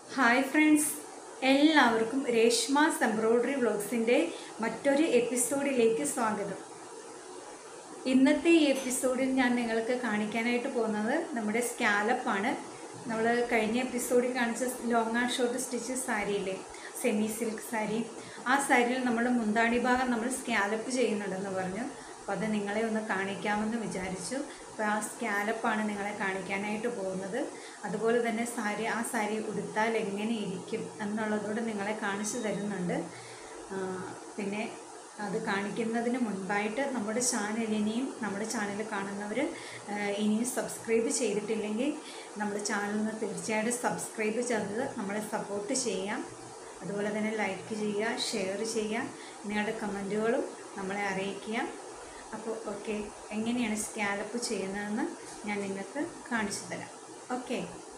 hi friends എല്ലാവർക്കും Reshma's embroidery വ്ളോഗ്സിൻ്റെ മറ്റൊരു എപ്പിസോഡിലേക്ക് സ്വാഗതം ഇന്നത്തെ ഈ എപ്പിസോഡിൽ ഞാൻ നിങ്ങൾക്ക് കാണിക്കാനായിട്ട് പോകുന്നത് നമ്മുടെ സ്കാലപ്പാണ് നമ്മൾ കഴിഞ്ഞ എപ്പിസോഡിൽ കാണിച്ച ലോങ് ആൻഡ് ഷോർട്ട് സ്റ്റിച്ച് സാരിയില്ലേ സെമി സിൽക്ക് സാരി ആ സാരിയിൽ നമ്മൾ മുന്താണി ഭാഗം നമ്മൾ സ്കാലപ്പ് ചെയ്യുന്നുണ്ടെന്ന് പറഞ്ഞു അപ്പോൾ അത് നിങ്ങളെ ഒന്ന് കാണിക്കാമെന്ന് വിചാരിച്ചു അപ്പോൾ ആ സ്കാലപ്പാണ് നിങ്ങളെ കാണിക്കാനായിട്ട് പോകുന്നത് അതുപോലെ തന്നെ സാരി ആ സാരി ഉടുത്താൽ എങ്ങനെ ഇരിക്കും എന്നുള്ളതോട് നിങ്ങളെ കാണിച്ചു തരുന്നുണ്ട് ആ, പിന്നെ അത് കാണിക്കുന്നതിന് മുൻപായിട്ട് നമ്മുടെ ചാനൽ ഇനിയും നമ്മുടെ ചാനൽ കാണുന്നവർ ഇനിയും സബ്സ്ക്രൈബ് ചെയ്തിട്ടില്ലെങ്കിൽ നമ്മുടെ ചാനലിന് തീർച്ചയായിട്ടും സബ്സ്ക്രൈബ് ചെയ്ത് നമ്മളെ സപ്പോർട്ട് ചെയ്യാം അതുപോലെ തന്നെ ലൈക്ക് ചെയ്യുക ഷെയർ ചെയ്യുക നിങ്ങളുടെ കമൻറ്റുകളും നമ്മളെ അറിയിക്കുക അപ്പോൾ ഓക്കെ എങ്ങനെയാണ് സ്കാലപ്പ് ചെയ്യുന്നതെന്ന് ഞാൻ നിങ്ങൾക്ക് കാണിച്ചു തരാം ഓക്കെ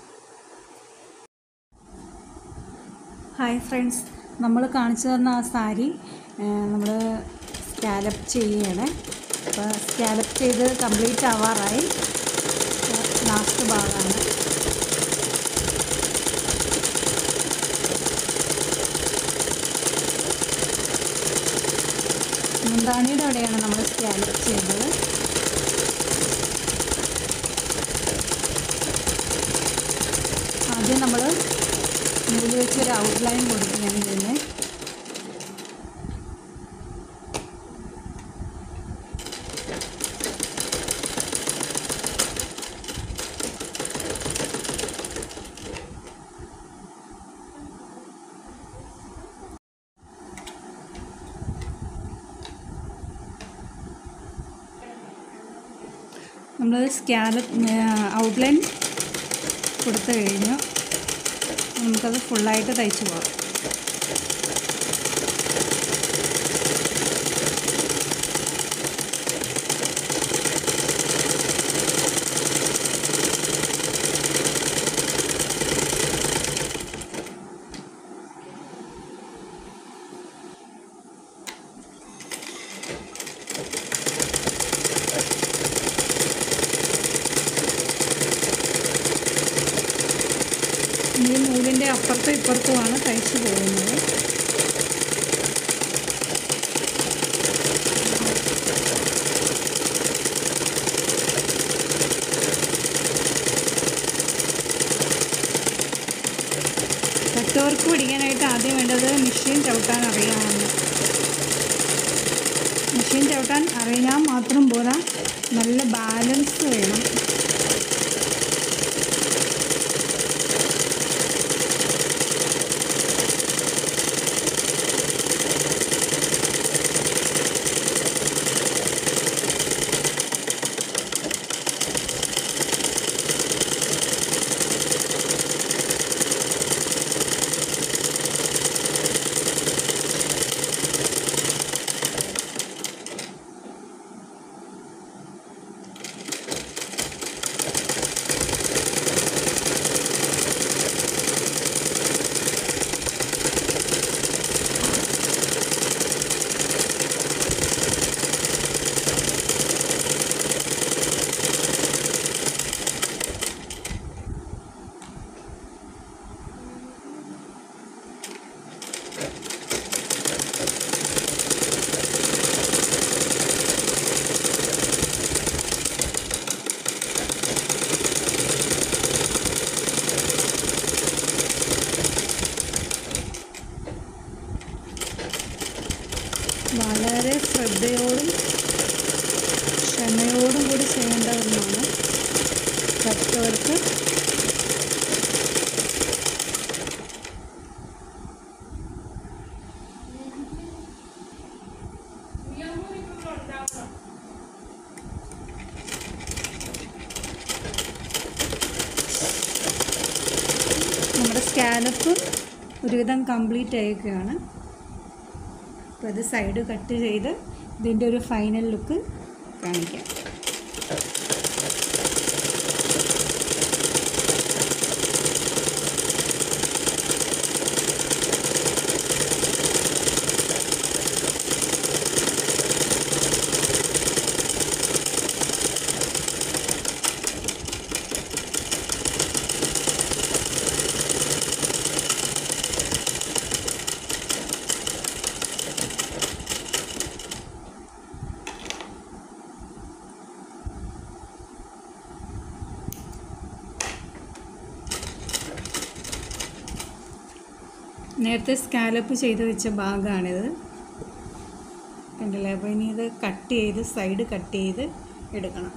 ഹായ് ഫ്രണ്ട്സ് നമ്മൾ കാണിച്ചു തന്ന ആ സാരി നമ്മൾ സ്കാലപ്പ് ചെയ്യുകയാണ് അപ്പോൾ സ്കാലപ്പ് ചെയ്ത് കംപ്ലീറ്റ് ആവാറായി ലാസ്റ്റ് ഭാഗമാണ് മുന്താണിയുടെ അവിടെയാണ് നമ്മൾ സ്കാലപ്പ് ചെയ്യുന്നത് ആദ്യം നമ്മൾ നൂല് വെച്ചൊരു ഔട്ട്ലൈൻ കൊടുക്കുകയാണ് ചെയ്യുന്നത് നമ്മൾ സ്കാലപ്പ് ഔട്ട്ലൈൻ കൊടുത്തു കഴിഞ്ഞു നമുക്കത് ഫുള്ളായിട്ട് തയ്ച്ചു പോകാം ഈ നൂലിൻ്റെ അപ്പുറത്തും ഇപ്പുറത്തുമാണ് തയ്ച്ചു പോകുന്നത് കട്ട് വർക്ക് പഠിക്കാനായിട്ട് ആദ്യം വേണ്ടത് മെഷീൻ ചവിട്ടാൻ അറിയാമെന്ന് മെഷീൻ ചവിട്ടാൻ അറിയാൻ മാത്രം പോരാ നല്ല ബാലൻസ് വേണം വളരെ ശ്രദ്ധയോടും ക്ഷമയോടും കൂടി ചെയ്യേണ്ട ഒന്നാണ് കട്ട് വർക്ക് നമ്മുടെ സ്കാലപ്പ് ഒരുവിധം കംപ്ലീറ്റ് ആയിരിക്കുകയാണ് അപ്പോൾ ഇത് സൈഡ് കട്ട് ചെയ്ത് ഇതിൻ്റെ ഒരു ഫൈനൽ ലുക്ക് കാണിക്കാം നേരത്തെ സ്കാലപ്പ് ചെയ്ത് വെച്ച ഭാഗമാണിത് കണ്ടില്ലേ അപ്പോൾ ഇനി ഇത് കട്ട് ചെയ്ത് സൈഡ് കട്ട് ചെയ്ത് എടുക്കണം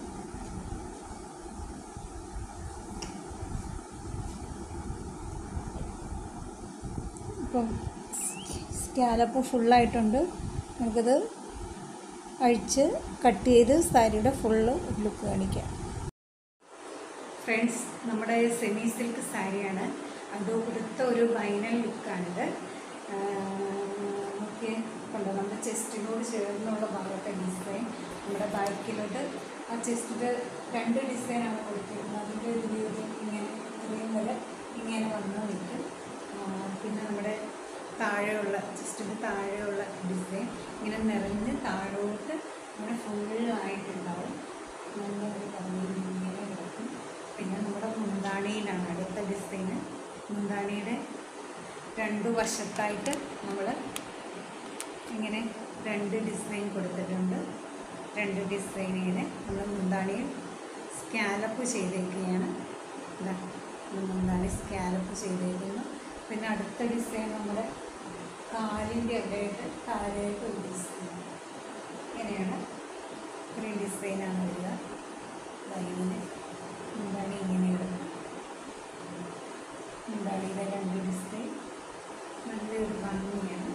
ഇപ്പം സ്കാലപ്പ് ഫുള്ളായിട്ടുണ്ട് നമുക്കിത് അഴിച്ച് കട്ട് ചെയ്ത് സാരിയുടെ ഫുള്ള് ലുക്ക് കാണിക്കാം ഫ്രണ്ട്സ് നമ്മുടെ സെമി സിൽക്ക് സാരിയാണ് അത് ഉടുത്ത ഒരു ഫൈനൽ ലുക്കാണിത് നമുക്ക് കണ്ടോ നമ്മുടെ ചെസ്റ്റിനോട് ചേർന്നുള്ള ഭാഗത്തെ ഡിസൈൻ നമ്മുടെ ബാക്കിലോട്ട് ആ ചെസ്റ്റിൻ്റെ രണ്ട് ഡിസൈനാണ് കൊടുത്തിരുന്നത് അതിൻ്റെ ഒരു ഒരു ഇങ്ങനെ ഇത്രയും വരെ ഇങ്ങനെ വന്ന് നിൽക്കും ആ, പിന്നെ നമ്മുടെ താഴെയുള്ള ചെസ്റ്റിൻ്റെ താഴെയുള്ള ഡിസൈൻ ഇങ്ങനെ നിറഞ്ഞ് താഴോട്ട് ഇങ്ങനെ ഫുള്ളായിട്ടുണ്ടാവും നല്ലൊരു ഭംഗിയിൽ ഇങ്ങനെ കിടക്കും പിന്നെ നമ്മുടെ മുന്താണിയിലാണ് അടുത്ത ഡിസൈന് മുന്താണിയുടെ രണ്ടു വശത്തായിട്ട് നമ്മൾ ഇങ്ങനെ രണ്ട് ഡിസൈൻ കൊടുത്തിട്ടുണ്ട് രണ്ട് ഡിസൈൻ ഇങ്ങനെ നമ്മൾ മുന്താണിയിൽ സ്കാലപ്പ് ചെയ്തേക്കുകയാണ് ഇതാ നമ്മൾ മുന്താണി സ്കാലപ്പ് ചെയ്തേക്കുന്നു പിന്നെ അടുത്ത ഡിസൈൻ നമ്മുടെ കാലിൻ്റെ അവിടെയായിട്ട് താഴെയായിട്ട് ഒരു ഡിസൈൻ ഇങ്ങനെയാണ് ഇത്രയും ഡിസൈനാണ് വരിക ദാ ഇങ്ങനെ മുന്താണി ഇങ്ങനെ ഇടും മുന്താണിയുടെ രണ്ട് ഡിസൈൻ നല്ലൊരു ഭംഗിയാണ്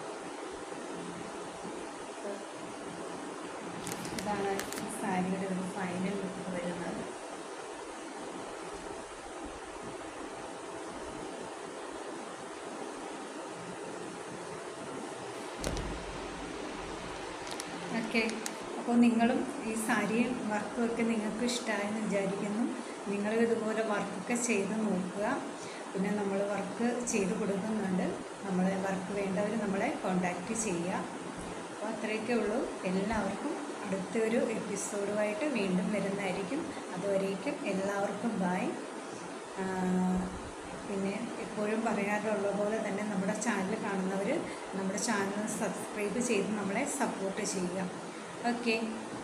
ഇതാണ് ഈ സാരിയുടെ ഒരു ഫൈനൽ ലുക്ക് വരുന്നത് ഓക്കെ അപ്പോൾ നിങ്ങളും ഈ സാരിയും വർക്കും ഒക്കെ നിങ്ങൾക്ക് ഇഷ്ടമായെന്ന് വിചാരിക്കുന്നു നിങ്ങളും ഇതുപോലെ വർക്കൊക്കെ ചെയ്ത് നോക്കുക പിന്നെ നമ്മൾ വർക്ക് ചെയ്ത് കൊടുക്കുന്നുണ്ട് നമ്മളെ വർക്ക് വേണ്ടവർ നമ്മളെ കോണ്ടാക്റ്റ് ചെയ്യുക അപ്പോൾ അത്രയൊക്കെ ഉള്ളൂ എല്ലാവർക്കും അടുത്തൊരു എപ്പിസോഡുമായിട്ട് വീണ്ടും വരുന്നതായിരിക്കും അതുവരേക്കും എല്ലാവർക്കും ബായ് പിന്നെ എപ്പോഴും പറയാറുള്ള പോലെ തന്നെ നമ്മുടെ ചാനൽ കാണുന്നവർ നമ്മുടെ ചാനൽ സബ്സ്ക്രൈബ് ചെയ്ത് നമ്മളെ സപ്പോർട്ട് ചെയ്യുക ഓക്കെ